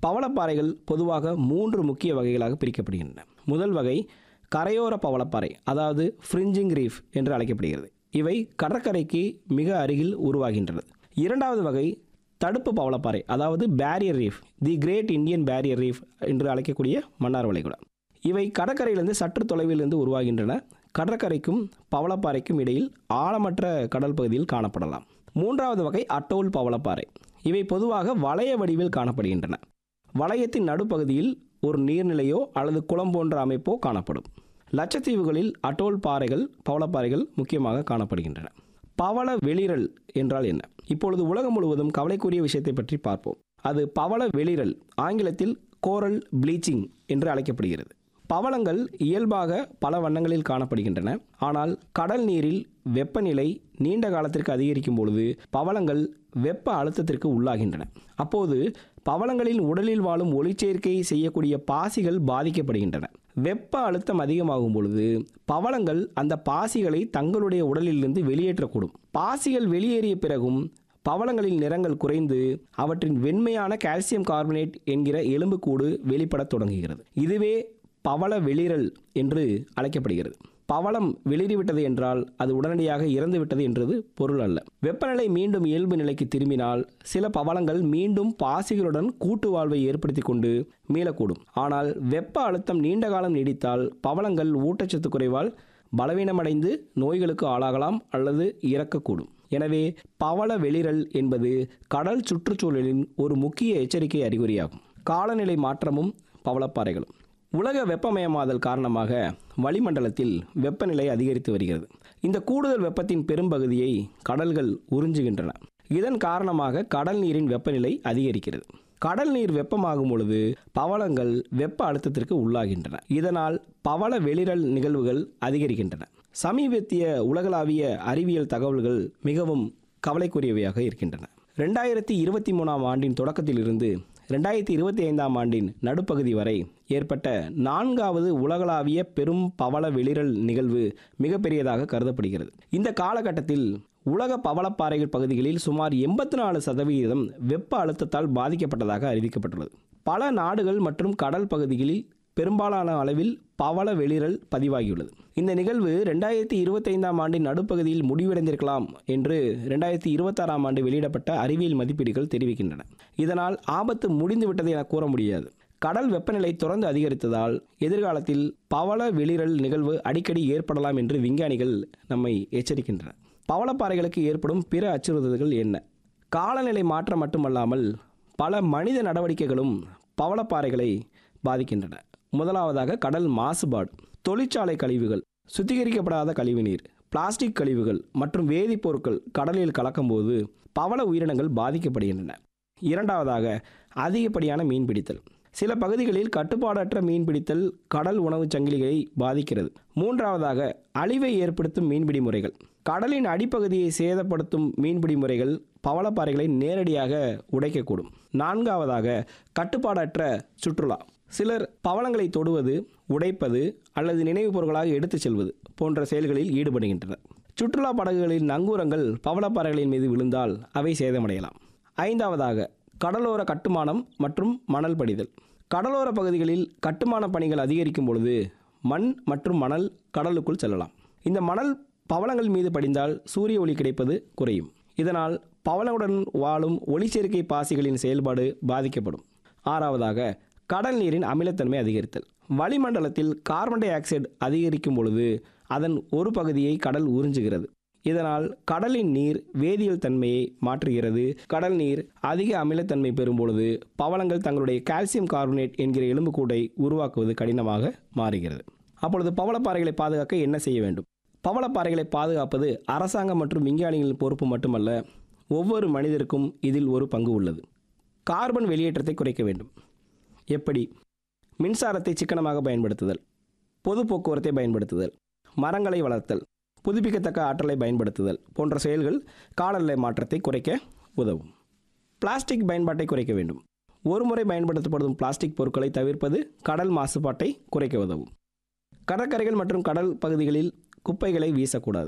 பவளப்பாறைகள் பொதுவாக மூன்று முக்கிய வகைகளாக பிரிக்கப்படுகின்றன முதல் வகை கரையோர பவளப்பாறை அதாவது ஃப்ரிஞ்சிங் ரீஃப் என்று அழைக்கப்படுகிறது இவை கடற்கரைக்கு மிக அருகில் உருவாகின்றன இரண்டாவது வகை தடுப்பு பவளப்பாறை அதாவது barrier reef the great Indian barrier reef என்று அழைக்கக்கூடிய மன்னார் வளைகுடா இவை கடற்கரையிலிருந்து சற்று தொலைவிலிருந்து உருவாகின்றன கடற்கரைக்கும் பவளப்பாறைக்கும் இடையில் ஆழமற்ற கடல் பகுதியில் காணப்படலாம் மூன்றாவது வகை அட்டோல் பவளப்பாறை இவை பொதுவாக வளைய வடிவில் காணப்படுகின்றன வளையத்தின் நடுப்பகுதியில் ஒரு நீர்நிலையோ அல்லது குளம் போன்ற அமைப்போ காணப்படும் லட்சத்தீவுகளில் அட்டோல் பாறைகள் பவளப்பாறைகள் முக்கியமாக காணப்படுகின்றன பவள வெளிரல் என்றால் என்ன இப்பொழுது உலகம் முழுவதும் கவலைக்குரிய விஷயத்தை பற்றி பார்ப்போம் அது பவள வெளிரல் ஆங்கிலத்தில் கோரல் ப்ளீச்சிங் என்று அழைக்கப்படுகிறது பவளங்கள் இயல்பாக பல வண்ணங்களில் காணப்படுகின்றன ஆனால் கடல் நீரில் வெப்பநிலை நீண்ட காலத்திற்கு அதிகரிக்கும் பொழுது பவளங்கள் வெப்ப அழுத்தத்திற்கு உள்ளாகின்றன அப்போது பவளங்களின் உடலில் வாழும் ஒளிச்சேர்க்கை செய்யக்கூடிய பாசிகள் பாதிக்கப்படுகின்றன வெப்ப அழுத்தம் அதிகமாகும் பொழுது பவளங்கள் அந்த பாசிகளை தங்களுடைய உடலிலிருந்து வெளியேற்றக்கூடும் பாசிகள் வெளியேறிய பிறகும் பவளங்களின் நிறங்கள் குறைந்து அவற்றின் வெண்மையான கால்சியம் கார்பனேட் என்கிற எலும்புக்கூடு வெளிப்படத் தொடங்குகிறது இதுவே பவள வெளிரல் என்று அழைக்கப்படுகிறது பவளம் வெளிறிவிட்டது என்றால் அது உடனடியாக இறந்துவிட்டது என்றது பொருள் அல்ல வெப்பநிலை மீண்டும் இயல்பு நிலைக்கு திரும்பினால் சில பவளங்கள் மீண்டும் பாசிகளுடன் கூட்டு வாழ்வை ஏற்படுத்தி கொண்டு மீளக்கூடும் ஆனால் வெப்ப அழுத்தம் நீண்ட காலம் நீடித்தால் பவளங்கள் ஊட்டச்சத்து குறைவால் பலவீனமடைந்து நோய்களுக்கு ஆளாகலாம் அல்லது இறக்கக்கூடும் எனவே பவள வெளிரல் என்பது கடல் சுற்றுச்சூழலின் ஒரு முக்கிய எச்சரிக்கை அறிகுறியாகும் காலநிலை மாற்றமும் பவளப்பாறைகளும் உலக வெப்பமயமாதல் காரணமாக வளிமண்டலத்தில் வெப்பநிலை அதிகரித்து வருகிறது இந்த கூடுதல் வெப்பத்தின் பெரும்பகுதியை கடல்கள் உறிஞ்சுகின்றன இதன் காரணமாக கடல் நீரின் வெப்பநிலை அதிகரிக்கிறது கடல் நீர் வெப்பமாகும் பொழுது பவளங்கள் வெப்ப அழுத்தத்திற்கு உள்ளாகின்றன இதனால் பவள வெளிரல் நிகழ்வுகள் அதிகரிக்கின்றன சமீபத்திய உலகளாவிய அறிவியல் தகவல்கள் மிகவும் கவலைக்குரியவையாக இருக்கின்றன ரெண்டாயிரத்தி இருபத்தி மூணாம் ஆண்டின் தொடக்கத்திலிருந்து ரெண்டாயிரத்தி இருபத்தி ஐந்தாம் ஆண்டின் நடுப்பகுதி வரை ஏற்பட்ட நான்காவது உலகளாவிய பெரும் பவள வெளிரல் நிகழ்வு மிகப்பெரியதாக கருதப்படுகிறது இந்த காலகட்டத்தில் உலக பவளப்பாறைகள் பகுதிகளில் சுமார் எண்பத்தி நாலு சதவீதம் வெப்ப அழுத்தத்தால் பாதிக்கப்பட்டதாக அறிவிக்கப்பட்டுள்ளது பல நாடுகள் மற்றும் கடல் பகுதிகளில் பெரும்பாலான அளவில் பவள வெளிரல் பதிவாகியுள்ளது இந்த நிகழ்வு ரெண்டாயிரத்தி இருபத்தைந்தாம் ஆண்டின் நடுப்பகுதியில் முடிவடைந்திருக்கலாம் என்று ரெண்டாயிரத்தி இருபத்தாறாம் ஆண்டு வெளியிடப்பட்ட அறிவியல் மதிப்பீடுகள் தெரிவிக்கின்றன இதனால் ஆபத்து முடிந்துவிட்டது என கூற முடியாது கடல் வெப்பநிலை தொடர்ந்து அதிகரித்ததால் எதிர்காலத்தில் பவள வெளிரல் நிகழ்வு அடிக்கடி ஏற்படலாம் என்று விஞ்ஞானிகள் நம்மை எச்சரிக்கின்றனர் பவளப்பாறைகளுக்கு ஏற்படும் பிற அச்சுறுத்தல்கள் என்ன காலநிலை மாற்றம் மட்டுமல்லாமல் பல மனித நடவடிக்கைகளும் பவளப்பாறைகளை பாதிக்கின்றன முதலாவதாக கடல் மாசுபாடு தொழிற்சாலை கழிவுகள் சுத்திகரிக்கப்படாத கழிவுநீர் பிளாஸ்டிக் கழிவுகள் மற்றும் வேதிப்பொருட்கள் கடலில் கலக்கும்போது பவள உயிரினங்கள் பாதிக்கப்படுகின்றன இரண்டாவதாக அதிகப்படியான மீன்பிடித்தல் சில பகுதிகளில் கட்டுப்பாடற்ற மீன்பிடித்தல் கடல் உணவுச் சங்கிலிகளை பாதிக்கிறது மூன்றாவதாக அழிவை ஏற்படுத்தும் மீன்பிடி முறைகள் கடலின் அடிப்பகுதியை சேதப்படுத்தும் மீன்பிடி முறைகள் பவளப்பாறைகளை நேரடியாக உடைக்கக்கூடும் நான்காவதாக கட்டுப்பாடற்ற சுற்றுலா சிலர் பவளங்களை தொடுவது உடைப்பது அல்லது நினைவுப் பொருட்களாக எடுத்துச் செல்வது போன்ற செயல்களில் ஈடுபடுகின்றனர் சுற்றுலா படகுகளின் நங்கூரங்கள் பவளப்பாறைகளின் மீது விழுந்தால் அவை சேதமடையலாம் ஐந்தாவதாக கடலோர கட்டுமானம் மற்றும் மணல் படிதல் கடலோர பகுதிகளில் கட்டுமான பணிகள் அதிகரிக்கும் பொழுது மண் மற்றும் மணல் கடலுக்குள் செல்லலாம் இந்த மணல் பவளங்கள் மீது படிந்தால் சூரிய ஒளி கிடைப்பது குறையும் இதனால் பவளவுடன் வாழும் ஒளிச்சேர்க்கை பாசிகளின் செயல்பாடு பாதிக்கப்படும் ஆறாவதாக கடல் நீரின் அமிலத்தன்மை அதிகரித்தல் வளிமண்டலத்தில் கார்பன் டை ஆக்சைடு அதிகரிக்கும் பொழுது அதன் ஒரு பகுதியை கடல் உறிஞ்சுகிறது இதனால் கடலின் நீர் வேதியியல் தன்மையை மாற்றுகிறது கடல் நீர் அதிக அமிலத்தன்மை பெறும் பொழுது பவளங்கள் தங்களுடைய கால்சியம் கார்பனேட் என்கிற எலும்புக்கூட்டை உருவாக்குவது கடினமாக மாறுகிறது அப்பொழுது பவளப்பாறைகளை பாதுகாக்க என்ன செய்ய வேண்டும் பவளப்பாறைகளை பாதுகாப்பது அரசாங்கம் மற்றும் விஞ்ஞானிகளின் பொறுப்பு மட்டுமல்ல ஒவ்வொரு மனிதருக்கும் இதில் ஒரு பங்கு உள்ளது கார்பன் வெளியேற்றத்தை குறைக்க வேண்டும் எப்படி மின்சாரத்தை சிக்கனமாக பயன்படுத்துதல் பொது போக்குவரத்தை பயன்படுத்துதல் மரங்களை வளர்த்தல் புதுப்பிக்கத்தக்க ஆற்றலை பயன்படுத்துதல் போன்ற செயல்கள் காலநிலை மாற்றத்தை குறைக்க உதவும் பிளாஸ்டிக் பயன்பாட்டை குறைக்க வேண்டும் ஒருமுறை பயன்படுத்தப்படும் பிளாஸ்டிக் பொருட்களை தவிர்ப்பது கடல் மாசுபாட்டை குறைக்க உதவும் கடற்கரைகள் மற்றும் கடல் பகுதிகளில் குப்பைகளை வீசக்கூடாது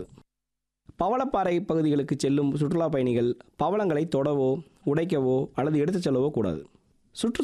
பவளப்பாறை பகுதிகளுக்கு செல்லும் சுற்றுலா பயணிகள் பவளங்களை தொடவோ உடைக்கவோ அல்லது எடுத்துச் செல்லவோ கூடாது சுற்று